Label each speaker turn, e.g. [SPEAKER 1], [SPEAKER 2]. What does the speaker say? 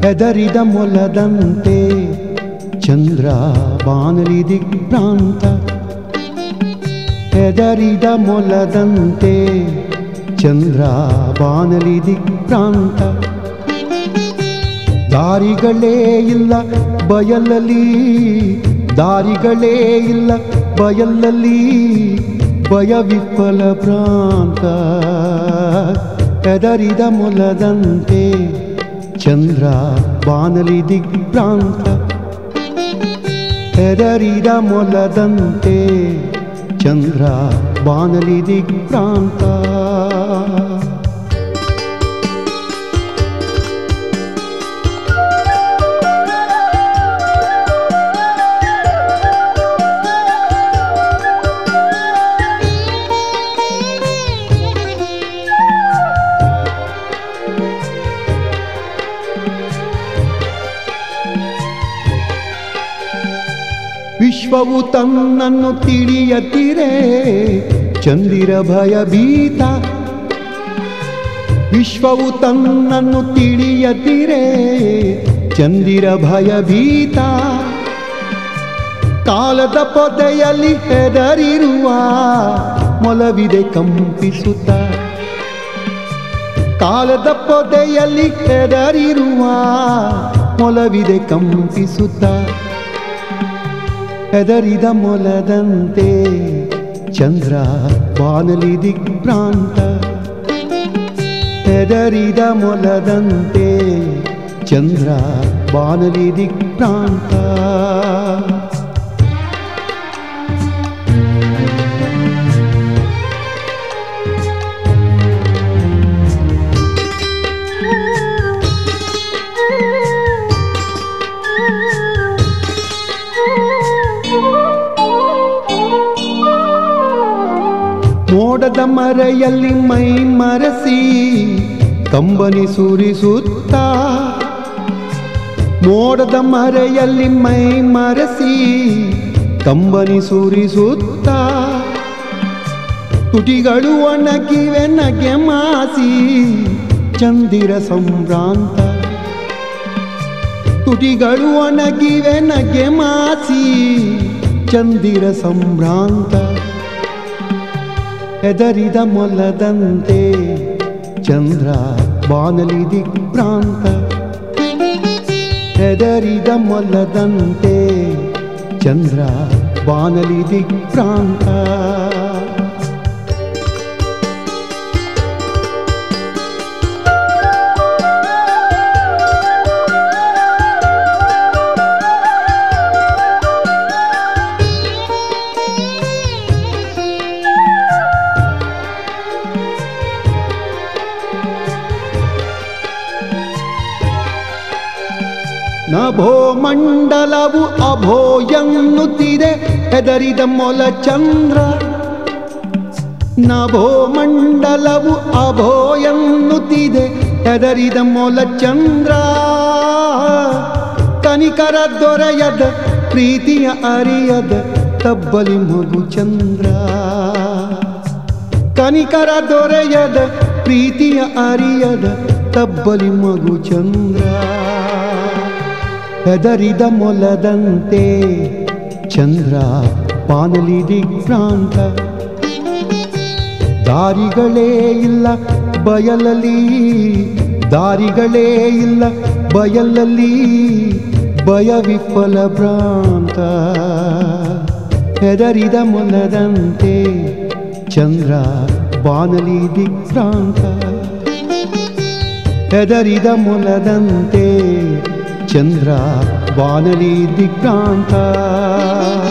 [SPEAKER 1] ಹೆದರಿದ ಮೊಲದಂತೆ ಚಂದ್ರ ಬಾನಲಿ ದಿಗ್ಭ್ರಾಂತ ಹೆದರಿದ ಮೊಲದಂತೆ ಚಂದ್ರ ಬಾನಲಿ ದಿಗ್ಭ್ರಾಂತ ದಾರಿಗಳೇ ಇಲ್ಲ ಬಯಲಲ್ಲಿ ದಾರಿಗಳೇ ಇಲ್ಲ ಬಯಲಲ್ಲಿ ಭಯ ವಿಫಲ ಭ್ರಾಂತ ಹೆದರಿದ ಮೊಲದಂತೆ ಚಂದ್ರ ಬಾನಲಿ ದಿಗ್ಭ್ರಾಂತ ಹೆದರಿದ ಮೊಲದಂತೆ ಚಂದ್ರ ಬಾನಲಿ ದಿಗ್ಭ್ರಾಂತ ವಿಶ್ವವು ತನ್ನನ್ನು ತಿಳಿಯತಿರೆ ಚಂದಿರ ಭಯಭೀತ ವಿಶ್ವವು ತನ್ನನ್ನು ತಿಳಿಯತಿರೆ ಚಂದಿರ ಭಯಭೀತ ಕಾಲದ ಪೊದೆಯಲ್ಲಿ ಹೆದರಿರುವ ಮೊಲವಿದೆ ಕಂಪಿಸುತ್ತ ಕಾಲದ ಪೊದೆಯಲ್ಲಿ ಹೆದರಿರುವ ಮೊಲವಿದೆ ಕಂಪಿಸುತ್ತ ಹೆದರಿದ ಮೊಲದಂತೆ ಚಂದ್ರ ಬಾನಲಿ ದಿಗ್ಭ್ರಾಂತ ಹೆದರಿದ ಮೊಲದಂತೆ ಚಂದ್ರ ಬಾನಲಿ ದಿಗ್ಭ್ರಾಂತ ಮೋಡದ ಮರೆಯಲ್ಲಿ ಮೈ ಮರೆಸಿ ಕಂಬನಿ ಸುರಿಸುತ್ತ ಮೋಡದ ಮರೆಯಲ್ಲಿ ಮೈ ಮರೆಸಿ ಕಂಬನಿ ಸುರಿಸುತ್ತ ತುಟಿಗಳು ಒಣಗಿವೆ ನಗೆ ಮಾಸಿ ಚಂದಿರ ಸಂಭ್ರಾಂತ ತುಟಿಗಳು ಒಣಗಿವೆ ನಗೆ ಮಾಸಿ ಚಂದಿರ ಸಂಭ್ರಾಂತ ಹೆದರಿದ ಮೊಲದಂತೆ ಚಂದ್ರ ಬಾನಲಿ ದಿಗ್ಭ್ರಾಂತ ಹೆದರಿದ ಮೊಲದಂತೆ ಚಂದ್ರ ಬಾನಲಿ ದಿಗ್ಭ್ರಾಂತ ನಭೋ ಮಂಡಲವು ಅಭೋ ಎನ್ನುತ್ತಿದೆ ಹೆದರಿದ ಮೊಲ ಚಂದ್ರ ನಭೋ ಮಂಡಲವು ಅಭೋ ಎನ್ನುತ್ತಿದೆ ಹೆದರಿದ ಮೊಲ ಚಂದ್ರ ಕನಿಕರ ದೊರೆಯದ ಪ್ರೀತಿಯ ಅರಿಯದ ತಬ್ಬಲಿ ಮಗು ಚಂದ್ರ ಕನಿಕರ ದೊರೆಯದ ಪ್ರೀತಿಯ ಅರಿಯದ ತಬ್ಬಲಿ ಮಗು ಚಂದ್ರ ಹೆದರಿದ ಮೊಲದಂತೆ ಚಂದ್ರ ಪಾನಲಿ ದಿಗ್ಭ್ರಾಂತ ದಾರಿಗಳೇ ಇಲ್ಲ ಬಯಲಲ್ಲಿ ದಾರಿಗಳೇ ಇಲ್ಲ ಬಯಲಲ್ಲಿ ಭಯ ವಿಫಲ ಭ್ರಾಂತ ಹೆದರಿದ ಮೊಲದಂತೆ ಚಂದ್ರ ಬಾನಲಿ ದಿಗ್ಭ್ರಾಂತ ಹೆದರಿದ ಮೊಲದಂತೆ ಚಂದ್ರ ಬಾನಲಿ ದಿಗ್ಭ್ರಾಂತ